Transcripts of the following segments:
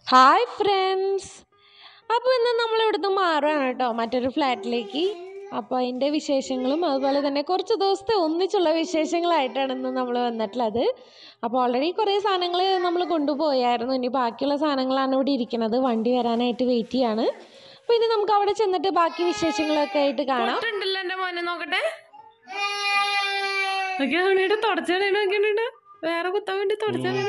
hi friends അപ്പോൾ ഇന്ന് നമ്മൾ ഇവിടുന്ന് മാറുകയാണ് കേട്ടോ മറ്റൊരു ഫ്ലാറ്റിലേക്ക് അപ്പോൾ അതിൻ്റെ വിശേഷങ്ങളും അതുപോലെ തന്നെ കുറച്ച് ദിവസത്തെ ഒന്നിച്ചുള്ള വിശേഷങ്ങളായിട്ടാണ് ഇന്ന് നമ്മൾ വന്നിട്ടുള്ളത് അപ്പോൾ ഓൾറെഡി കുറേ സാധനങ്ങൾ നമ്മൾ കൊണ്ടുപോയായിരുന്നു ഇനി ബാക്കിയുള്ള സാധനങ്ങളാണ് ഇവിടെ ഇരിക്കുന്നത് വണ്ടി വരാനായിട്ട് വെയിറ്റ് ചെയ്യാണ് അപ്പോൾ ഇനി നമുക്ക് അവിടെ ചെന്നിട്ട് ബാക്കി വിശേഷങ്ങളൊക്കെ ആയിട്ട് കാണാം ഉണ്ടല്ലോ എന്റെ മോനെ നോക്കട്ടെ നോക്കിയാ തുടച്ചാണ് നോക്കിയിട്ടുണ്ട് വേറെ കുത്താൻ വേണ്ടി തുടച്ചാണ്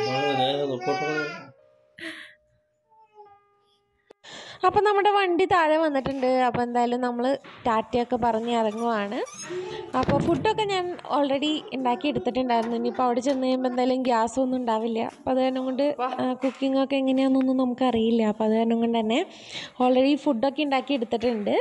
അപ്പോൾ നമ്മുടെ വണ്ടി താഴെ വന്നിട്ടുണ്ട് അപ്പോൾ എന്തായാലും നമ്മൾ ടാറ്റയൊക്കെ പറഞ്ഞ് ഇറങ്ങുവാണ് അപ്പോൾ ഫുഡൊക്കെ ഞാൻ ഓൾറെഡി ഉണ്ടാക്കി എടുത്തിട്ടുണ്ടായിരുന്നു ഇനിയിപ്പോൾ അവിടെ ചെന്ന് കഴിയുമ്പോൾ എന്തായാലും ഗ്യാസ് ഒന്നും ഉണ്ടാവില്ല അപ്പോൾ അത് കാരണം കൊണ്ട് കുക്കിംഗ് ഒക്കെ എങ്ങനെയാണെന്നൊന്നും നമുക്കറിയില്ല അപ്പോൾ അത് കാരണം കൊണ്ട് തന്നെ ഓൾറെഡി ഫുഡൊക്കെ ഉണ്ടാക്കി എടുത്തിട്ടുണ്ട്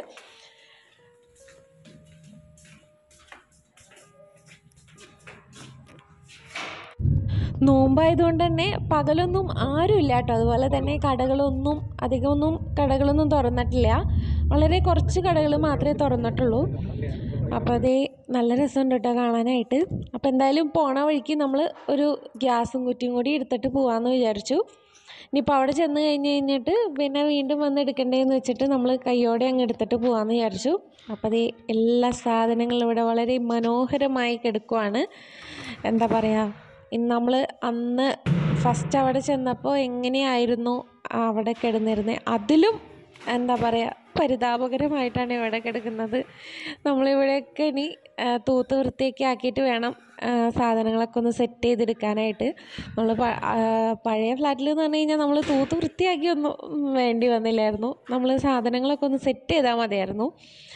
നോമ്പായതുകൊണ്ട് തന്നെ പകലൊന്നും ആരുമില്ല കേട്ടോ അതുപോലെ തന്നെ കടകളൊന്നും അധികമൊന്നും കടകളൊന്നും തുറന്നിട്ടില്ല വളരെ കുറച്ച് കടകൾ മാത്രമേ തുറന്നിട്ടുള്ളൂ അപ്പോൾ അതേ നല്ല രസമുണ്ട് കേട്ടോ കാണാനായിട്ട് അപ്പോൾ എന്തായാലും പോണ വഴിക്ക് നമ്മൾ ഒരു ഗ്യാസും കുറ്റിയും കൂടി എടുത്തിട്ട് പോകാമെന്ന് വിചാരിച്ചു ഇനിയിപ്പോൾ അവിടെ ചെന്ന് കഴിഞ്ഞ് കഴിഞ്ഞിട്ട് പിന്നെ വീണ്ടും വന്ന് എടുക്കണ്ടേന്ന് വെച്ചിട്ട് നമ്മൾ കയ്യോടെ അങ്ങ് എടുത്തിട്ട് പോകാമെന്ന് വിചാരിച്ചു അപ്പോൾ അതേ എല്ലാ സാധനങ്ങളും ഇവിടെ വളരെ മനോഹരമായി കിടക്കുവാണ് എന്താ പറയുക നമ്മൾ അന്ന് ഫസ്റ്റ് അവിടെ ചെന്നപ്പോൾ എങ്ങനെയായിരുന്നു അവിടെ കിടന്നിരുന്നത് അതിലും എന്താ പറയുക പരിതാപകരമായിട്ടാണ് ഇവിടെ കിടക്കുന്നത് നമ്മളിവിടെയൊക്കെ ഇനി ആ, തൂത്ത് വൃത്തിയൊക്കെ ആക്കിയിട്ട് വേണം ആ, സാധനങ്ങളൊക്കെ ഒന്ന് സെറ്റ് ചെയ്തെടുക്കാനായിട്ട് നമ്മൾ പഴയ ഫ്ലാറ്റിൽ എന്ന് പറഞ്ഞു കഴിഞ്ഞാൽ നമ്മൾ തൂത്ത് വൃത്തിയാക്കി ഒന്നും വേണ്ടി വന്നില്ലായിരുന്നു നമ്മൾ സാധനങ്ങളൊക്കെ ഒന്ന് സെറ്റ് ചെയ്താൽ മതിയായിരുന്നു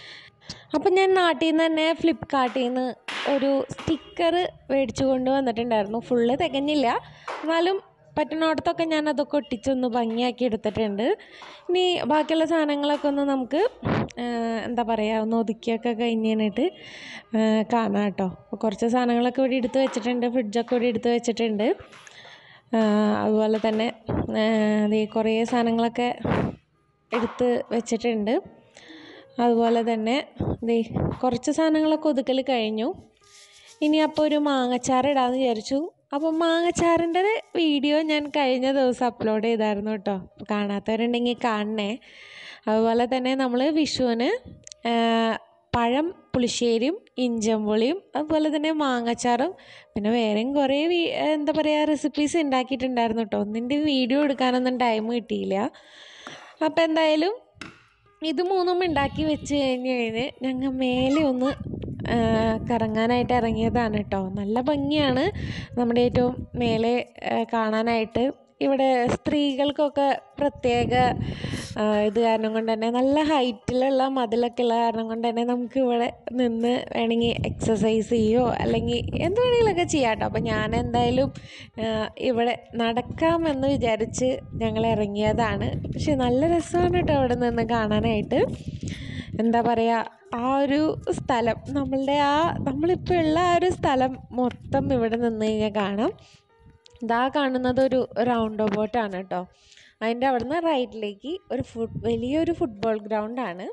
അപ്പം ഞാൻ നാട്ടിൽ നിന്ന് തന്നെ ഫ്ലിപ്കാർട്ടിൽ നിന്ന് ഒരു സ്റ്റിക്കർ മേടിച്ചു കൊണ്ട് വന്നിട്ടുണ്ടായിരുന്നു ഫുള്ള് തികഞ്ഞില്ല എന്നാലും പറ്റുന്നിടത്തൊക്കെ ഞാൻ അതൊക്കെ ഒട്ടിച്ചൊന്ന് ഭംഗിയാക്കി എടുത്തിട്ടുണ്ട് ഇനി ബാക്കിയുള്ള സാധനങ്ങളൊക്കെ ഒന്ന് നമുക്ക് ആ, എന്താ പറയുക ഒന്ന് ഒതുക്കിയൊക്കെ കഴിഞ്ഞിട്ട് കാണാം കേട്ടോ അപ്പോൾ കുറച്ച് സാധനങ്ങളൊക്കെ ഇവിടെ എടുത്ത് വെച്ചിട്ടുണ്ട് ഫ്രിഡ്ജൊക്കെ ഇവിടെ എടുത്ത് വെച്ചിട്ടുണ്ട് ആ, അതുപോലെ തന്നെ ആ, ദേ കുറേ സാധനങ്ങളൊക്കെ എടുത്ത് വെച്ചിട്ടുണ്ട് അതുപോലെ തന്നെ ദേ കുറച്ച് സാധനങ്ങളൊക്കെ ഒതുക്കൽ കഴിഞ്ഞു ഇനി അപ്പോൾ ഒരു മാങ്ങച്ചാറ് ഇടാമെന്ന് വിചാരിച്ചു അപ്പോൾ മാങ്ങച്ചാറിൻ്റെ വീഡിയോ ഞാൻ കഴിഞ്ഞ ദിവസം അപ്ലോഡ് ചെയ്തായിരുന്നു കേട്ടോ കാണാത്തവരുണ്ടെങ്കിൽ കാണണേ അതുപോലെ തന്നെ നമ്മൾ വിഷുവിന് ആ, പഴം പുളിശ്ശേരിയും ഇഞ്ചമ്പുളിയും അതുപോലെ തന്നെ മാങ്ങച്ചാറും പിന്നെ വേറെയും കുറേ വീ എന്താ പറയുക റെസിപ്പീസ് ഉണ്ടാക്കിയിട്ടുണ്ടായിരുന്നു കേട്ടോ ഒന്നിൻ്റെ വീഡിയോ എടുക്കാനൊന്നും ടൈം കിട്ടിയില്ല അപ്പോൾ എന്തായാലും ഇത് മൂന്നും ഉണ്ടാക്കി വെച്ച് കഴിഞ്ഞ് കഴിഞ്ഞ് ഞങ്ങൾ മേലെ ഒന്ന് ആ, കറങ്ങാനായിട്ട് ഇറങ്ങിയതാണ് കേട്ടോ നല്ല ഭംഗിയാണ് നമ്മുടെ ഏറ്റവും മേലെ ആ, കാണാനായിട്ട് ഇവിടെ സ്ത്രീകൾക്കൊക്കെ പ്രത്യേക ആ, ഇത് കാരണം കൊണ്ട് തന്നെ നല്ല ഹൈറ്റിലുള്ള മതിലൊക്കെ ഉള്ള കാരണം കൊണ്ട് തന്നെ നമുക്ക് ഇവിടെ നിന്ന് വേണമെങ്കിൽ എക്സസൈസ് ചെയ്യുകയോ അല്ലെങ്കിൽ എന്ത് വേണമെങ്കിലൊക്കെ ചെയ്യാം കേട്ടോ അപ്പോൾ ഞാൻ എന്തായാലും ആ, ഇവിടെ നടക്കാമെന്ന് വിചാരിച്ച് ഞങ്ങൾ ഇറങ്ങിയതാണ് പക്ഷെ നല്ല രസമാണ് കേട്ടോ അവിടെ നിന്ന് കാണാനായിട്ട് എന്താ പറയുക ആ ഒരു സ്ഥലം നമ്മളുടെ ആ നമ്മളിപ്പോൾ ഉള്ള ആ ഒരു സ്ഥലം മൊത്തം ഇവിടെ നിന്ന് കഴിഞ്ഞാൽ കാണാം ഇതാ കാണുന്നത് ഒരു റൗണ്ട് ബോട്ടാണ് കേട്ടോ അതിൻ്റെ അവിടുന്ന് റൈറ്റിലേക്ക് ഒരു ഫുട് വലിയൊരു ഫുട്ബോൾ ഗ്രൗണ്ടാണ്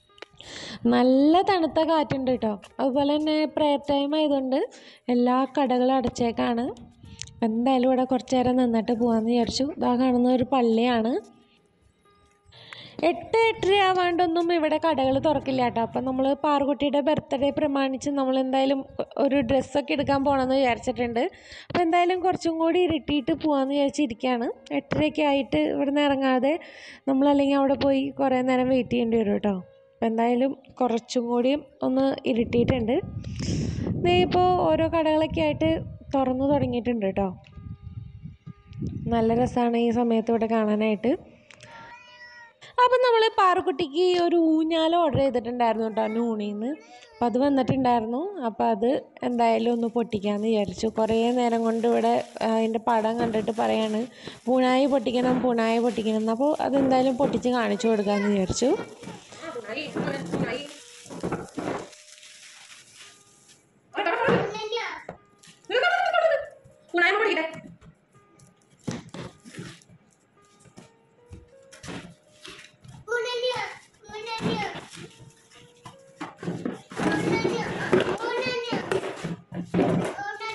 നല്ല തണുത്ത കാറ്റുണ്ട് കേട്ടോ അതുപോലെ തന്നെ പ്രയർ ടൈം ആയതുകൊണ്ട് എല്ലാ കടകളും അടച്ചേക്കാണ് എന്തായാലും ഇവിടെ കുറച്ച് നേരം നിന്നിട്ട് പോകാമെന്ന് വിചാരിച്ചു ഇതാ കാണുന്ന ഒരു പള്ളിയാണ് എട്ട് എട്ടര ആവാണ്ടൊന്നും ഇവിടെ കടകൾ തുറക്കില്ല കേട്ടോ അപ്പം നമ്മൾ പാറുകുട്ടിയുടെ ബർത്ത്ഡേ പ്രമാണിച്ച് നമ്മൾ എന്തായാലും ഒരു ഡ്രസ്സൊക്കെ എടുക്കാൻ പോകണമെന്ന് വിചാരിച്ചിട്ടുണ്ട് അപ്പോൾ എന്തായാലും കുറച്ചും കൂടി ഇരുട്ടിയിട്ട് പോകാമെന്ന് വിചാരിച്ചിരിക്കുകയാണ് എട്ടരയൊക്കെ ആയിട്ട് ഇവിടെ നിന്ന് ഇറങ്ങാതെ നമ്മളല്ലെങ്കിൽ അവിടെ പോയി കുറേ നേരം വെയിറ്റ് ചെയ്യേണ്ടി വരും കേട്ടോ അപ്പോൾ എന്തായാലും കുറച്ചും കൂടിയും ഒന്ന് ഇരുട്ടിയിട്ടുണ്ട് ദേ ഇപ്പോൾ ഓരോ കടകളൊക്കെ ആയിട്ട് തുറന്നു തുടങ്ങിയിട്ടുണ്ട് കേട്ടോ നല്ല രസമാണ് ഈ സമയത്ത് ഇവിടെ കാണാനായിട്ട് അപ്പം നമ്മൾ പാറക്കുട്ടിക്ക് ഒരു ഊഞ്ഞാല ഓർഡർ ചെയ്തിട്ടുണ്ടായിരുന്നു കേട്ടോ നൂണിൽ നിന്ന് അപ്പം അത് വന്നിട്ടുണ്ടായിരുന്നു അപ്പം അത് എന്തായാലും ഒന്ന് പൊട്ടിക്കാമെന്ന് വിചാരിച്ചു കുറേ നേരം കൊണ്ട് ഇവിടെ ആ, അതിൻ്റെ പടം കണ്ടിട്ട് പറയാണ് പൂണായി പൊട്ടിക്കണം പൂണായി പൊട്ടിക്കണം എന്ന് അപ്പോൾ അതെന്തായാലും പൊട്ടിച്ച് കാണിച്ചു കൊടുക്കാമെന്ന് വിചാരിച്ചു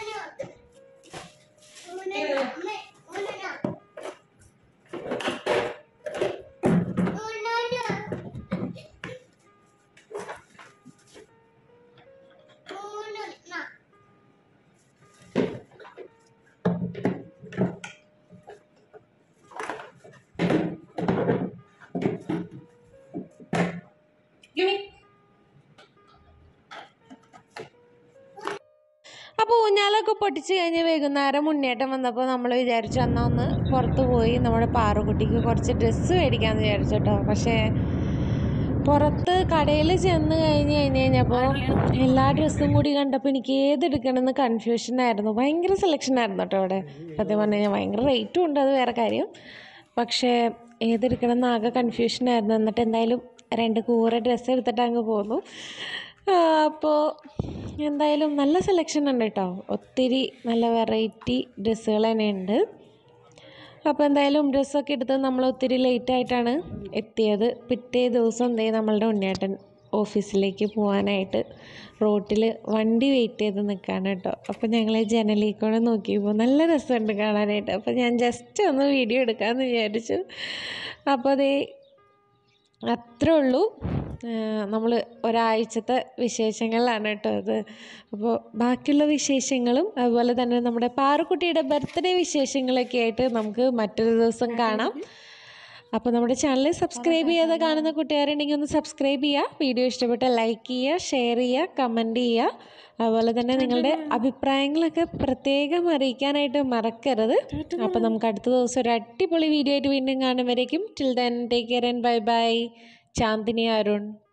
Una, കടകളൊക്കെ പൊട്ടിച്ച് കഴിഞ്ഞ് വൈകുന്നേരം മുന്നേറ്റം വന്നപ്പോൾ നമ്മൾ വിചാരിച്ചു എന്നാൽ ഒന്ന് പുറത്ത് പോയി നമ്മുടെ പാറുകുട്ടിക്ക് കുറച്ച് ഡ്രസ്സ് മേടിക്കാമെന്ന് വിചാരിച്ചു കേട്ടോ പക്ഷേ പുറത്ത് കടയിൽ ചെന്ന് കഴിഞ്ഞ് കഴിഞ്ഞ് കഴിഞ്ഞപ്പോൾ എല്ലാ ഡ്രസ്സും കൂടി കണ്ടപ്പോൾ എനിക്ക് ഏതെടുക്കണമെന്ന് കൺഫ്യൂഷനായിരുന്നു ഭയങ്കര സെലക്ഷൻ ആയിരുന്നു കേട്ടോ അവിടെ സത്യം പറഞ്ഞു കഴിഞ്ഞാൽ ഭയങ്കര റേറ്റും ഉണ്ട് അത് വേറെ കാര്യം പക്ഷേ ഏതെടുക്കണം എന്ന് ആകെ കൺഫ്യൂഷനായിരുന്നു എന്നിട്ട് എന്തായാലും രണ്ട് കൂറ ഡ്രസ്സ് എടുത്തിട്ട് അങ്ങ് പോന്നു അപ്പോൾ എന്തായാലും നല്ല സെലക്ഷൻ ഉണ്ട് കേട്ടോ ഒത്തിരി നല്ല വെറൈറ്റി ഡ്രസ്സുകൾ തന്നെ ഉണ്ട് അപ്പോൾ എന്തായാലും ഡ്രസ്സൊക്കെ എടുത്ത് നമ്മൾ ഒത്തിരി ലേറ്റായിട്ടാണ് എത്തിയത് പിറ്റേ ദിവസം എന്തേ നമ്മളുടെ ഉണ്ണിയേട്ടൻ ഓഫീസിലേക്ക് പോകാനായിട്ട് റോട്ടിൽ വണ്ടി വെയിറ്റ് ചെയ്ത് നിൽക്കുകയാണ് കേട്ടോ അപ്പോൾ ഞങ്ങൾ ജനലിൽ കൂടെ നോക്കിയപ്പോൾ നല്ല രസമുണ്ട് കാണാനായിട്ട് അപ്പോൾ ഞാൻ ജസ്റ്റ് ഒന്ന് വീഡിയോ എടുക്കാമെന്ന് വിചാരിച്ചു അപ്പോൾ അതേ അത്രേ ഉള്ളൂ നമ്മൾ ഒരാഴ്ചത്തെ വിശേഷങ്ങളിലാണ് കേട്ടോ ഇത് അപ്പോൾ ബാക്കിയുള്ള വിശേഷങ്ങളും അതുപോലെ തന്നെ നമ്മുടെ പാറുക്കുട്ടിയുടെ ബർത്ത്ഡേ വിശേഷങ്ങളൊക്കെ ആയിട്ട് നമുക്ക് മറ്റൊരു ദിവസം കാണാം അപ്പോൾ നമ്മുടെ ചാനൽ സബ്സ്ക്രൈബ് ചെയ്യാതെ കാണുന്ന കൂട്ടുകാരുണ്ടെങ്കിൽ ഒന്ന് സബ്സ്ക്രൈബ് ചെയ്യുക വീഡിയോ ഇഷ്ടപ്പെട്ടാൽ ലൈക്ക് ചെയ്യുക ഷെയർ ചെയ്യുക കമൻറ്റ് ചെയ്യുക അതുപോലെ തന്നെ നിങ്ങളുടെ അഭിപ്രായങ്ങളൊക്കെ പ്രത്യേകം അറിയിക്കാനായിട്ട് മറക്കരുത് അപ്പോൾ നമുക്ക് അടുത്ത ദിവസം ഒരു അടിപൊളി വീഡിയോ ആയിട്ട് വീണ്ടും കാണും വരേക്കും till then take care and bye bye Chandini Arun